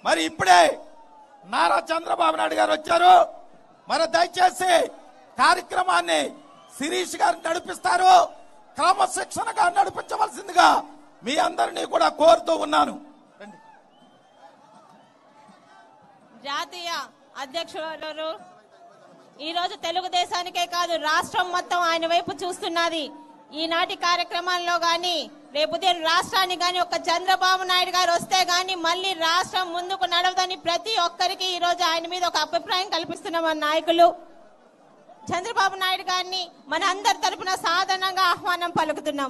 మరి ఇప్పుడే నారా చంద్రబాబు నాయుడు గారు వచ్చారు మరి దయచేసి కార్యక్రమాన్ని శిరీష్ గారు నడిపిస్తారు క్రమశిక్షణగా నడిపించవలసిందిగా మీ అందరినీ కూడా కోరుతూ ఉన్నాను రండి. జాతీయ అధ్యక్షులు ఈ రోజు తెలుగుదేశానికే కాదు రాష్ట్రం మొత్తం ఆయన వైపు చూస్తున్నది ఈనాటి కార్యక్రమాల్లో గాని రేపు ఉదయం రాష్ట్రానికి గాని ఒక చంద్రబాబు నాయుడు గారు వస్తే గాని మళ్ళీ రాష్ట్రం ముందుకు నడవదని ప్రతి ఒక్కరికి ఈ రోజు ఆయన మీద ఒక అభిప్రాయం కల్పిస్తున్న మన నాయకులు చంద్రబాబు నాయుడు గారిని మన అందరి తరపున సాధారణంగా ఆహ్వానం పలుకుతున్నాం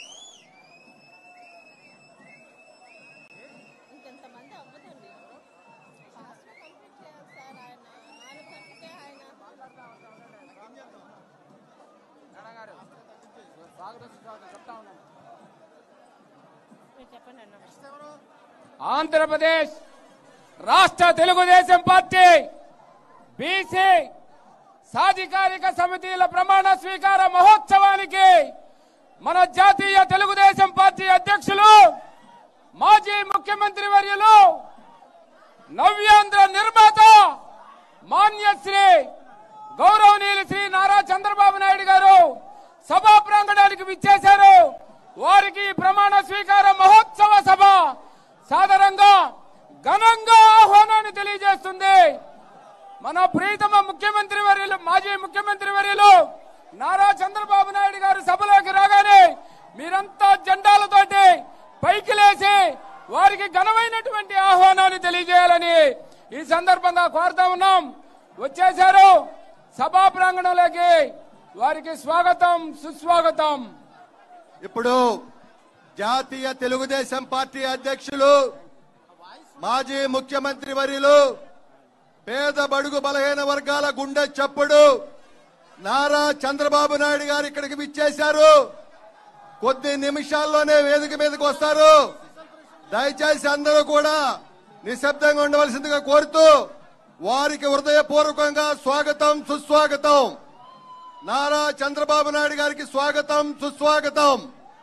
ఇంకెంతమంది అవ్వదండి ఫాస్ట్గా కంప్లీట్ చేయాలి సార్ ఆయన నాలుగు గంటలకే ఆయన మీరు చెప్పండి అన్న ఆంధ్రప్రదేశ్ రాష్ట్ర తెలుగుదేశం పార్టీ బీసీ సాధికారిక సమితిల ప్రమాణ స్వీకార మహోత్సవానికి మన జాతీయ తెలుగుదేశం పార్టీ అధ్యక్షులు మాజీ ముఖ్యమంత్రి వర్యులు నవ్యాంధ్ర నిర్మాత మాన్యశ్రీ గౌరవనీయులు శ్రీ నారా చంద్రబాబు నాయుడు గారు సభా ప్రాంగణానికి విచ్చేశారు వారికి ఈ ప్రమాణ స్వీకార మహోత్సవ సభ సాదరంగా ఘనంగా ఆహ్వానాన్ని తెలియజేస్తుంది మన ప్రీతమ ముఖ్యమంత్రి వర్యులు మాజీ ముఖ్యమంత్రి వర్యులు నారా చంద్రబాబు నాయుడు గారు సభలోకి రాగానే మీరంతా జెండాలతోటి పైకి లేచి వారికి ఘనమైనటువంటి ఆహ్వానాన్ని తెలియజేయాలని ఈ సందర్భంగా కోరుతా ఉన్నాం వచ్చేశారు సభా ప్రాంగణంలోకి వారికి స్వాగతం సుస్వాగతం ఇప్పుడు జాతీయ తెలుగుదేశం పార్టీ అధ్యక్షులు మాజీ ముఖ్యమంత్రి వర్యులు పేద బడుగు బలహీన వర్గాల గుండె చప్పుడు నారా చంద్రబాబు నాయుడు గారు ఇక్కడికి విచ్చేశారు కొద్ది నిమిషాల్లోనే వేదిక మీదకి వస్తారు దయచేసి అందరూ కూడా నిశ్శబ్దంగా ఉండవలసిందిగా కోరుతూ వారికి హృదయపూర్వకంగా స్వాగతం సుస్వాగతం నారా చంద్రబాబు నాయుడు గారికి స్వాగతం సుస్వాగతం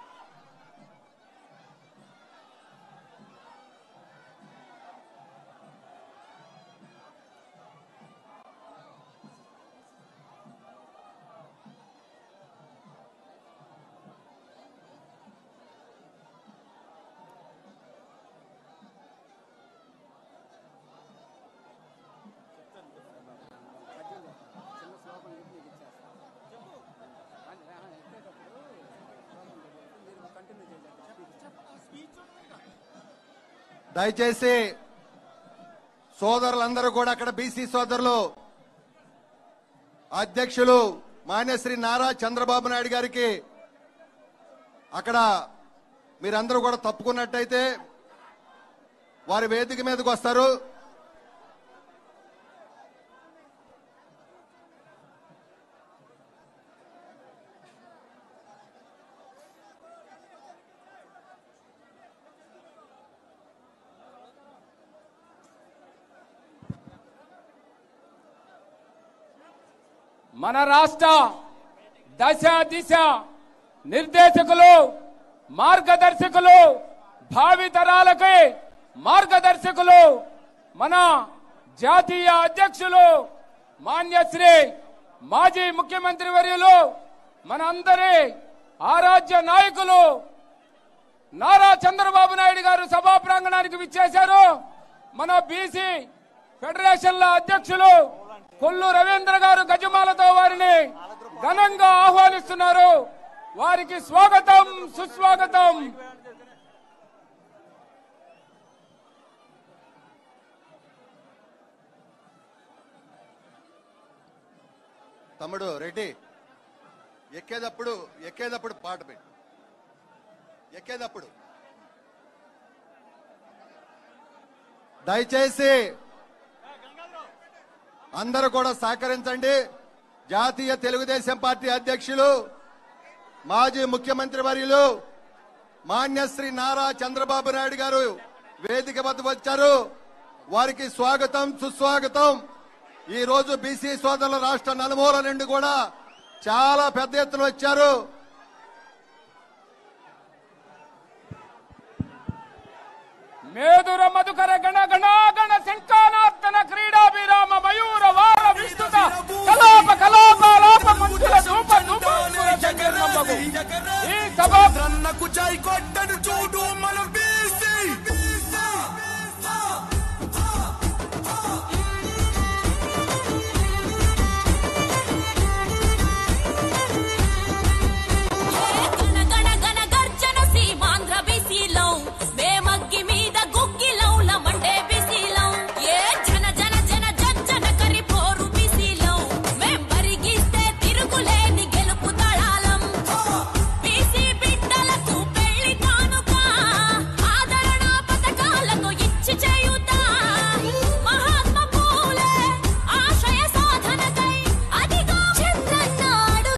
దయచేసి సోదరులందరూ కూడా అక్కడ బీసీ సోదరులు అధ్యక్షులు మాన్యశ్రీ నారా చంద్రబాబు నాయుడు గారికి అక్కడ మీరందరూ కూడా తప్పుకున్నట్టయితే వారి వేదిక మీదకి వస్తారు మన రాష్ట్ర దశ దిశ నిర్దేశకులు మార్గదర్శకులు భావి తరాలకి మార్గదర్శకులు మన జాతీయ అధ్యక్షులు మాన్యశ్రీ మాజీ ముఖ్యమంత్రి వర్యులు మన అందరి ఆరాధ్య నాయకులు నారా చంద్రబాబు నాయుడు గారు సభా ప్రాంగణానికి విచ్చేశారు మన బీసీ ఫెడరేషన్ల అధ్యక్షులు కొల్లు రవీంద్ర గారు గజమాలతో వారిని ఘనంగా ఆహ్వానిస్తున్నారు వారికి స్వాగతం సుస్వాగతం తమ్ముడు రెడ్డి ఎక్కేటప్పుడు ఎక్కేటప్పుడు పాట పెట్టు ఎక్కేటప్పుడు దయచేసి అందరూ కూడా సహకరించండి జాతీయ తెలుగుదేశం పార్టీ అధ్యక్షులు మాజీ ముఖ్యమంత్రి వర్యులు మాన్యశ్రీ నారా చంద్రబాబు నాయుడు గారు వేదిక వద్ద వచ్చారు వారికి స్వాగతం సుస్వాగతం ఈ రోజు బీసీ సోదరుల రాష్ట్ర నలుమూల నుండి కూడా చాలా పెద్ద ఎత్తున వచ్చారు మేధుర మధుకర గణ గణ గణ ఈ సభ రన్నకు జై కొట్టను చూడు మనం